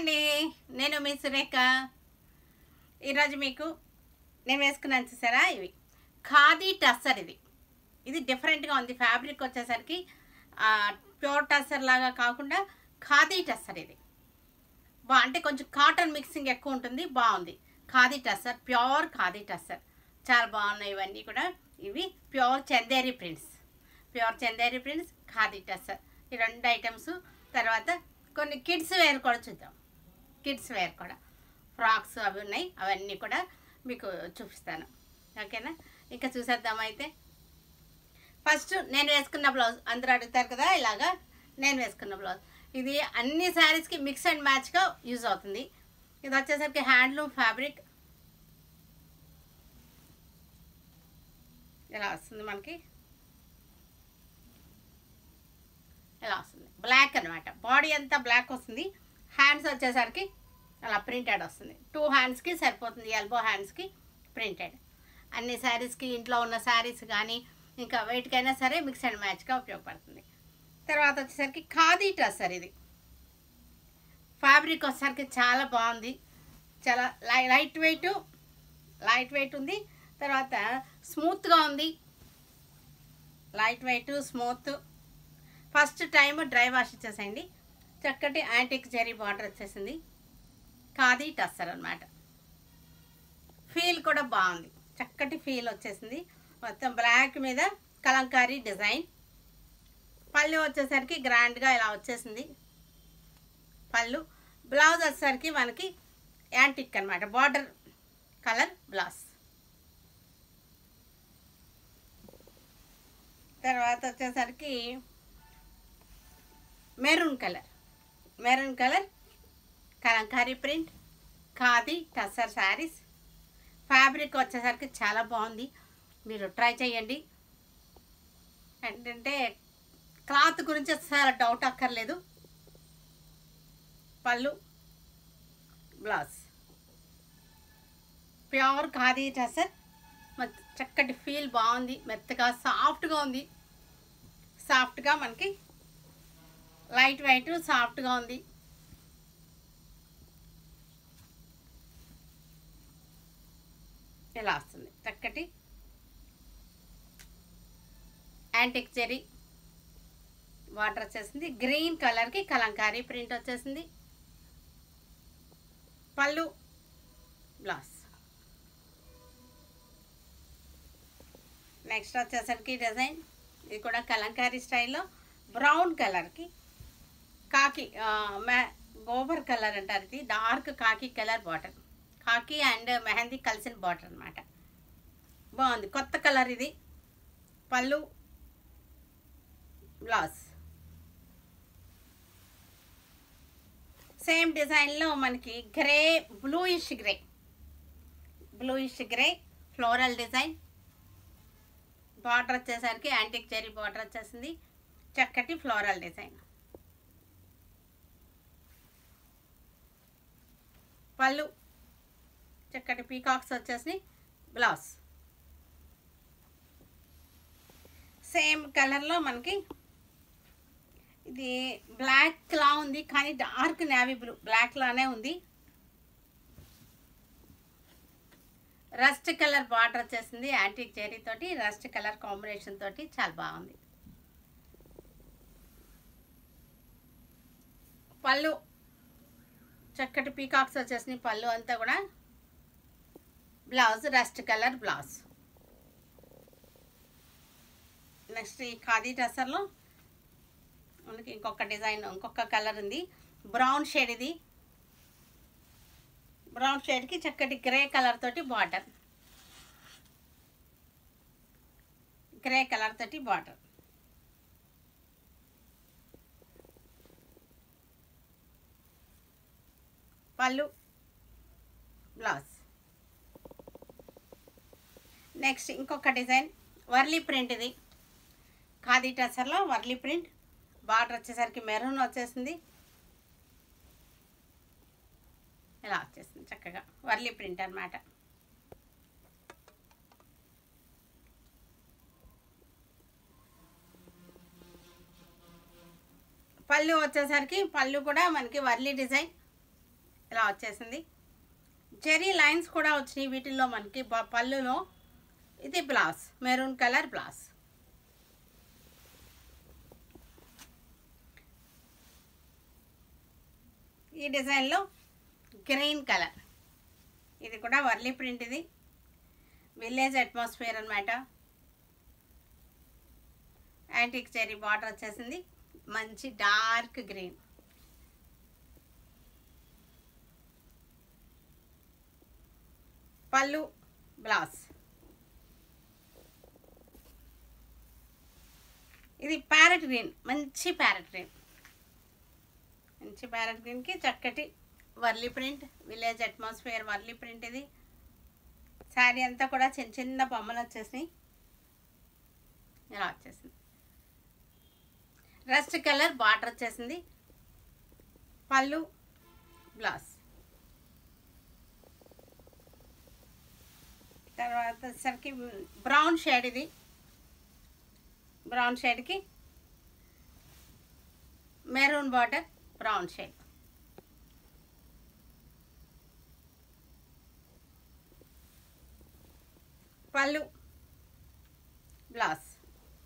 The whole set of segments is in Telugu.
అండి నేను మీ సురేఖ ఈరోజు మీకు నేను వేసుకున్నాను చూసారా ఇవి ఖాదీ టస్సర్ ఇది ఇది డిఫరెంట్గా ఉంది ఫ్యాబ్రిక్ వచ్చేసరికి ప్యూర్ టస్సర్ లాగా కాకుండా ఖాదీ టస్సర్ ఇది బా అంటే కొంచెం కాటన్ మిక్సింగ్ ఎక్కువ ఉంటుంది బాగుంది ఖాదీ టస్సర్ ప్యూర్ ఖాదీ టస్సర్ చాలా బాగున్నాయి ఇవన్నీ కూడా ఇవి pure Chanderi prints pure Chanderi prints khadi tussar ఈ రెండు ఐటమ్స్ తర్వాత కొన్ని కిడ్స్ వేర్ కూడా చూద్దాం కిడ్స్ వేర్ కూడా ఫ్రాక్స్ అవి ఉన్నాయి అవన్నీ కూడా మీకు చూపిస్తాను ఓకేనా ఇంకా చూసేద్దాం అయితే ఫస్ట్ నేను వేసుకున్న బ్లౌజ్ అందరూ అడుగుతారు కదా ఇలాగా నేను వేసుకున్న బ్లౌజ్ ఇది అన్ని శారీస్కి మిక్స్ అండ్ మ్యాచ్గా యూజ్ అవుతుంది ఇది వచ్చేసరికి హ్యాండ్లూమ్ ఫ్యాబ్రిక్ ఇలా వస్తుంది మనకి ఇలా వస్తుంది బ్లాక్ అనమాట బాడీ అంతా బ్లాక్ వస్తుంది హ్యాండ్స్ వచ్చేసరికి అలా ప్రింటెడ్ వస్తుంది టూ హ్యాండ్స్కి సరిపోతుంది ఎల్బో హ్యాండ్స్కి ప్రింటెడ్ అన్ని శారీస్కి ఇంట్లో ఉన్న శారీస్ కానీ ఇంకా వెయిట్కైనా సరే మిక్స్ అండ్ మ్యాచ్గా ఉపయోగపడుతుంది తర్వాత వచ్చేసరికి ఖాదీ డ్రెస్సర్ ఇది ఫ్యాబ్రిక్ వచ్చేసరికి చాలా బాగుంది చాలా లై లైట్ వెయిట్ లైట్ వెయిట్ ఉంది తర్వాత స్మూత్గా ఉంది light weight smooth first time dry wash ఇచ్చేసేయండి చక్కటి యాంటిక్ జెరీ బార్డర్ వచ్చేసింది ఖాదీ టస్సర్ అనమాట ఫీల్ కూడా బాగుంది చక్కటి ఫీల్ వచ్చేసింది మొత్తం బ్లాక్ మీద కలంకారీ డిజైన్ పళ్ళు వచ్చేసరికి గ్రాండ్గా ఇలా వచ్చేసింది పళ్ళు బ్లౌజ్ వచ్చేసరికి మనకి యాంటిక్ అనమాట బార్డర్ కలర్ బ్లౌజ్ తర్వాత వచ్చేసరికి maroon colour maroon colour Kalamkari print khadi tussar saris fabric వచ్చేసరికి చాలా బాగుంది మీరు ట్రై చేయండి ఏంటంటే క్లాత్ గురించి అసలు డౌట్ అక్కర్లేదు పళ్ళు బ్లౌజ్ ప్యూర్ ఖాదీ టసర్ చక్కటి ఫీల్ బాగుంది మెత్తగా సాఫ్ట్గా ఉంది సాఫ్ట్గా మనకి లైట్ వెయిట్ సాఫ్ట్గా ఉంది ఇలా వస్తుంది చక్కటి యాంటిక్ చెరీ వాటర్ వచ్చేసింది గ్రీన్ కలర్కి కలంకారీ ప్రింట్ వచ్చేసింది పళ్ళు బ్లౌజ్ నెక్స్ట్ వచ్చేసరికి డిజైన్ ఇది కూడా కలంకారీ స్టైల్లో బ్రౌన్ కలర్కి కాకి మ్యా గోబర్ కలర్ అంటారు ఇది dark khaki colour border khaki and mehndi కలిసిన బాటర్ అనమాట బాగుంది కొత్త కలర్ ఇది పళ్ళు బ్లౌజ్ సేమ్ డిజైన్లో మనకి grey bluish grey bluish grey floral design border వచ్చేసరికి యాంటిక్ చెరీ బార్డర్ వచ్చేసింది చక్కటి ఫ్లోరల్ డిజైన్ పళ్ళు చక్కటి పీకాక్స్ వచ్చేసి బ్లౌజ్ సేమ్ కలర్లో మనకి ఇది బ్లాక్ లా ఉంది కానీ డార్క్ నేవీ బ్లూ బ్లాక్ లానే ఉంది రస్ట్ కలర్ బార్డర్ వచ్చేసింది యాంటిక్ జెరీ తోటి రస్ట్ కలర్ కాంబినేషన్ తోటి చాలా బాగుంది పళ్ళు చక్కటి పీకాక్స్ వచ్చేసినాయి పళ్ళు అంతా కూడా blouse rust colour blouse next ఈ ఖాదీ డ్రెస్సర్లో మనకి ఇంకొక డిజైన్ ఇంకొక కలర్ ఉంది బ్రౌన్ షేడ్ ఇది బ్రౌన్ షేడ్కి చక్కటి గ్రే కలర్ తోటి బార్డర్ గ్రే కలర్ తోటి బార్డర్ పళ్ళు బ్లౌజ్ నెక్స్ట్ ఇంకొక డిజైన్ వర్లీ ప్రింట్ ఇది ఖాదీ టసర్లో వర్లీ ప్రింట్ బార్డర్ వచ్చేసరికి మెరూన్ వచ్చేసింది ఇలా వచ్చేసింది చక్కగా వర్లీ ప్రింట్ అనమాట పళ్ళు వచ్చేసరికి పళ్ళు కూడా మనకి వర్లీ డిజైన్ ఇలా వచ్చేసింది జెరీ లైన్స్ కూడా వచ్చినాయి వీటిల్లో మనకి బ- పళ్ళులో ఇది బ్లాస్ మెరూన్ కలర్ బ్లాస్ ఈ డిజైన్లో గ్రీన్ కలర్ ఇది కూడా వర్లీ ప్రింట్ ఇది విలేజ్ అట్మాస్ఫియర్ అనమాట యాంటిక్ చెరీ బార్డర్ వచ్చేసింది మంచి డార్క్ గ్రీన్ పళ్ళు బ్లాస్ ఇది ప్యారెట్ గ్రీన్ మంచి ప్యారెట్ గ్రీన్ మంచి ప్యారెట్ గ్రీన్కి చక్కటి Warli print village atmosphere Warli print ఇది శారీ అంతా కూడా చిన్న చిన్న బొమ్మలు వచ్చేసినాయి ఇలా వచ్చేసింది రస్ట్ కలర్ బార్డర్ వచ్చేసింది పళ్ళు బ్లౌజ్ తర్వాత వచ్చేసరికి బ్రౌన్ షేడ్ ఇది బ్రౌన్ షేడ్కి maroon border brown shade pallu blouse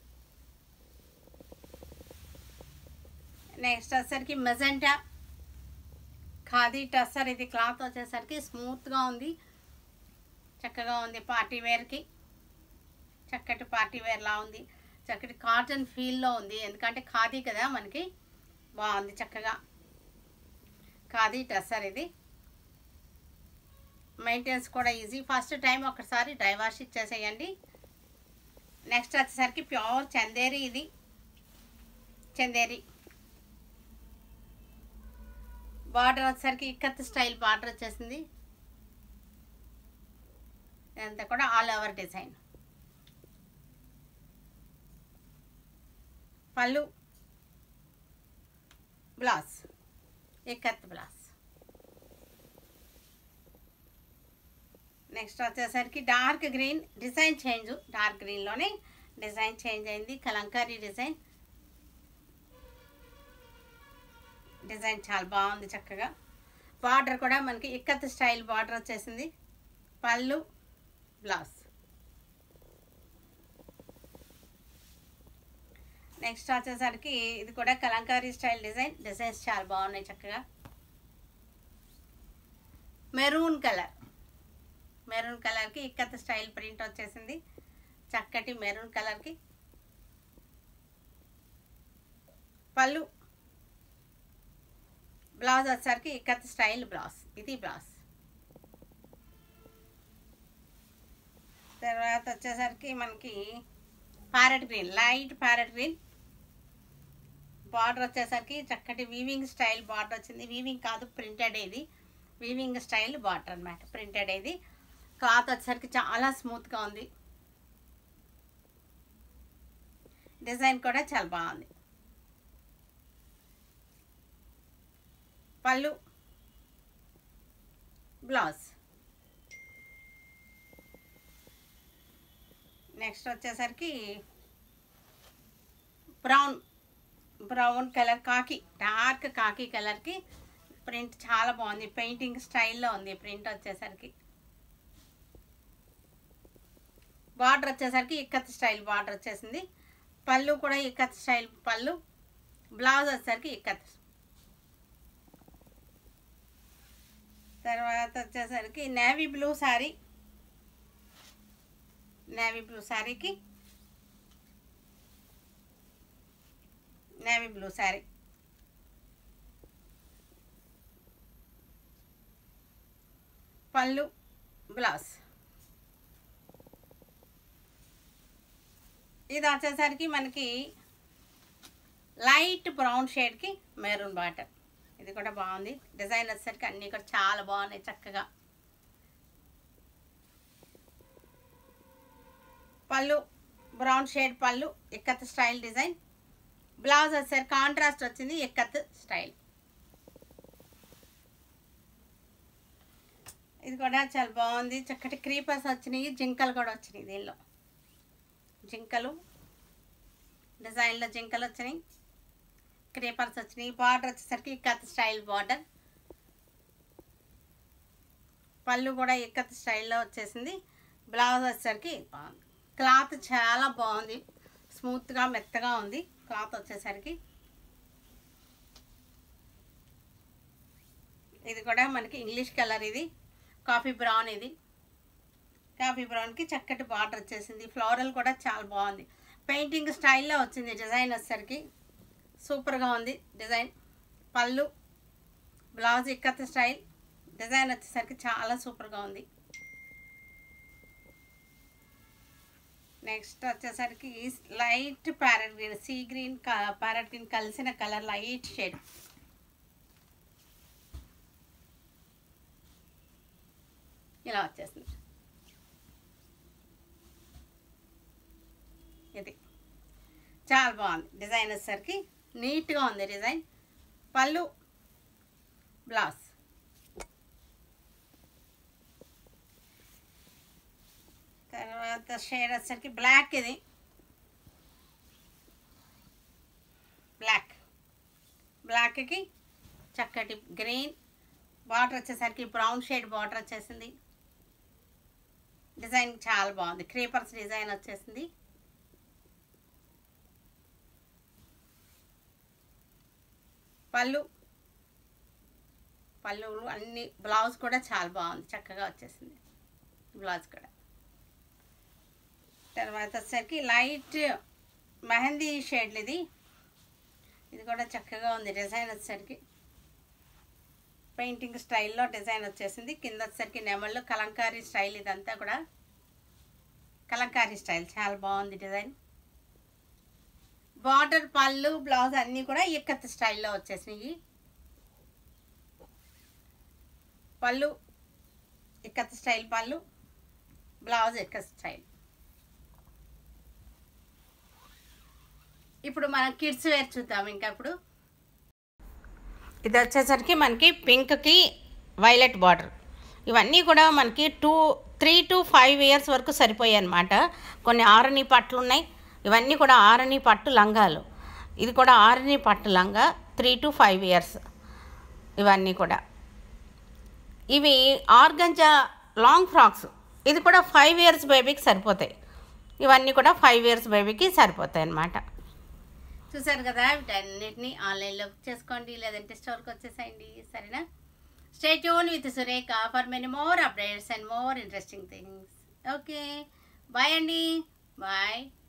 next వచ్చేసరికి మెజెంటా ఖాదీ టస్సర్ ఇది క్లాత్ వచ్చేసరికి స్మూత్గా ఉంది చక్కగా ఉంది పార్టీ వేర్కి చక్కటి పార్టీ వేర్లా ఉంది చక్కటి కాటన్ ఫీల్లో ఉంది ఎందుకంటే ఖాదీ కదా మనకి బాగుంది చక్కగా ఖాదీ టస్సర్ ఇది మెయింటెనెన్స్ కూడా ఈజీ ఫస్ట్ టైం ఒకసారి డ్రై వాష్ ఇచ్చేసేయండి నెక్స్ట్ వచ్చేసరికి ప్యూర్ చందేరి ఇది చందేరి బార్డర్ వచ్చేసరికి ఇక్కత్ స్టైల్ బార్డర్ వచ్చేసింది ఇదంతా కూడా all over design pallu blouse ikat blouse next వచ్చేసరికి dark green design change dark గ్రీన్లోనే డిజైన్ చేంజ్ అయింది కలంకారీ డిజైన్ డిజైన్ చాలా బాగుంది చక్కగా బార్డర్ కూడా మనకి ఇక్కత్ స్టైల్ బార్డర్ వచ్చేసింది పళ్ళు బ్లౌజ్ నెక్స్ట్ వచ్చేసరికి ఇది కూడా కలంకారీ స్టైల్ డిజైన్ డిజైన్స్ చాలా బాగున్నాయి చక్కగా మెరూన్ కలర్ మెరూన్ కలర్కి ఇక్కత్ స్టైల్ ప్రింట్ వచ్చేసింది చక్కటి మెరూన్ కలర్కి పళ్ళు బ్లౌజ్ వచ్చేసరికి ఇక్కత్ స్టైల్ బ్లౌజ్ ఇది బ్లౌజ్ తర్వాత వచ్చేసరికి మనకి parrot green light parrot green border వచ్చేసరికి చక్కటి వీవింగ్ స్టైల్ బార్డర్ వచ్చింది వీవింగ్ కాదు ప్రింటెడ్ ఇది వీవింగ్ స్టైల్ బార్డర్ అనమాట ప్రింటెడ్ ఇది క్లాత్ వచ్చేసరికి చాలా స్మూత్గా ఉంది డిజైన్ కూడా చాలా బాగుంది పళ్ళు బ్లౌజ్ నెక్స్ట్ వచ్చేసరికి brown brown colour khaki dark khaki కలర్కి ప్రింట్ చాలా బాగుంది పెయింటింగ్ స్టైల్లో ఉంది ప్రింట్ వచ్చేసరికి బార్డర్ వచ్చేసరికి ఇక్కత్ స్టైల్ బార్డర్ వచ్చేసింది పళ్ళు కూడా ఇక్కత్ స్టైల్ పళ్ళు బ్లౌజ్ వచ్చేసరికి ఇక్కత్ తర్వాత వచ్చేసరికి navy blue sari navy blue శారీకి navy blue sari pallu blouse ఇది వచ్చేసరికి మనకి లైట్ బ్రౌన్ షేడ్కి మెరూన్ బాటర్ ఇది కూడా బాగుంది డిజైన్ వచ్చేసరికి అన్నీ కూడా చాలా బాగున్నాయి చక్కగా పళ్ళు brown shade pallu ikat style design blouse వచ్చేసరికి కాంట్రాస్ట్ వచ్చింది ఎక్కత్ స్టైల్ ఇది కూడా చాలా బాగుంది చక్కటి క్రీపర్స్ వచ్చినాయి జింకలు కూడా వచ్చినాయి దీనిలో జింకలు డిజైన్లో జింకలు వచ్చినాయి క్రీపర్స్ వచ్చినాయి బార్డర్ వచ్చేసరికి కత్ స్టైల్ బార్డర్ పళ్ళు కూడా ఇక్కత్ స్టైల్లో వచ్చేసింది బ్లౌజ్ వచ్చేసరికి బాగుంది క్లాత్ చాలా బాగుంది స్మూత్గా మెత్తగా ఉంది క్లాత్ వచ్చేసరికి ఇది కూడా మనకి ఇంగ్లీష్ కలర్ ఇది కాఫీ బ్రౌన్ ఇది కాఫీ బ్రౌన్కి చక్కటి బార్డర్ వచ్చేసింది ఫ్లోరల్ కూడా చాలా బాగుంది పెయింటింగ్ స్టైల్లో వచ్చింది డిజైన్ వచ్చేసరికి సూపర్గా ఉంది design pallu blouse ikat style design వచ్చేసరికి చాలా సూపర్గా ఉంది నెక్స్ట్ వచ్చేసరికి light parrot green sea green parrot green కలిసిన కలర్ లైట్ షేడ్ ఇలా వచ్చేసింది ఇది చాలా బాగుంది డిజైన్ వచ్చేసరికి నీట్గా ఉంది డిజైన్ పళ్ళు బ్లౌజ్ తర్వాత షేడ్ వచ్చేసరికి బ్లాక్ ఇది బ్లాక్ బ్లాక్కి చక్కటి గ్రీన్ బార్డర్ వచ్చేసరికి బ్రౌన్ షేడ్ బార్డర్ వచ్చేసింది డిజైన్ చాలా బాగుంది క్రీపర్స్ డిజైన్ వచ్చేసింది పళ్ళు పళ్ళు అన్ని బ్లౌజ్ కూడా చాలా బాగుంది చక్కగా వచ్చేసింది బ్లౌజ్ కూడా తర్వాత వచ్చేసరికి లైట్ మెహందీ షేడ్లు ఇది ఇది కూడా చక్కగా ఉంది డిజైన్ వచ్చేసరికి పెయింటింగ్ స్టైల్లో డిజైన్ వచ్చేసింది కింద వచ్చేసరికి నెమళ్ళు కలంకారీ స్టైల్ ఇదంతా కూడా కలంకారీ స్టైల్ చాలా బాగుంది డిజైన్ బార్డర్ పళ్ళు బ్లౌజ్ అన్నీ కూడా ఇక్కత్ స్టైల్లో వచ్చేసినాయి pallu ikat style pallu blouse ikat style ఇప్పుడు మనం కిడ్స్ వేర్ చూద్దాం ఇంకా ఇప్పుడు ఇది వచ్చేసరికి మనకి పింక్కి వైలెట్ బార్డర్ ఇవన్నీ కూడా మనకి two three to five years వరకు సరిపోయాయి అనమాట కొన్ని ఆరని పట్లు ఉన్నాయి ఇవన్నీ కూడా ఆరని పట్టు లంగాలు ఇది కూడా ఆరని పట్టు లంగా త్రీ టు ఫైవ్ ఇయర్స్ ఇవన్నీ కూడా ఇవి ఆర్గంజా లాంగ్ ఫ్రాక్స్ ఇది కూడా ఫైవ్ ఇయర్స్ బేబీకి సరిపోతాయి ఇవన్నీ కూడా ఫైవ్ ఇయర్స్ బేబీకి సరిపోతాయి అన్నమాట చూసారు కదా వీటన్నిటిని ఆన్లైన్లో బుక్ చేసుకోండి లేదంటే స్టోర్కి వచ్చేసేయండి సరేనా stay tune with Surekha for many more updates and more interesting things okay bye అండి బాయ్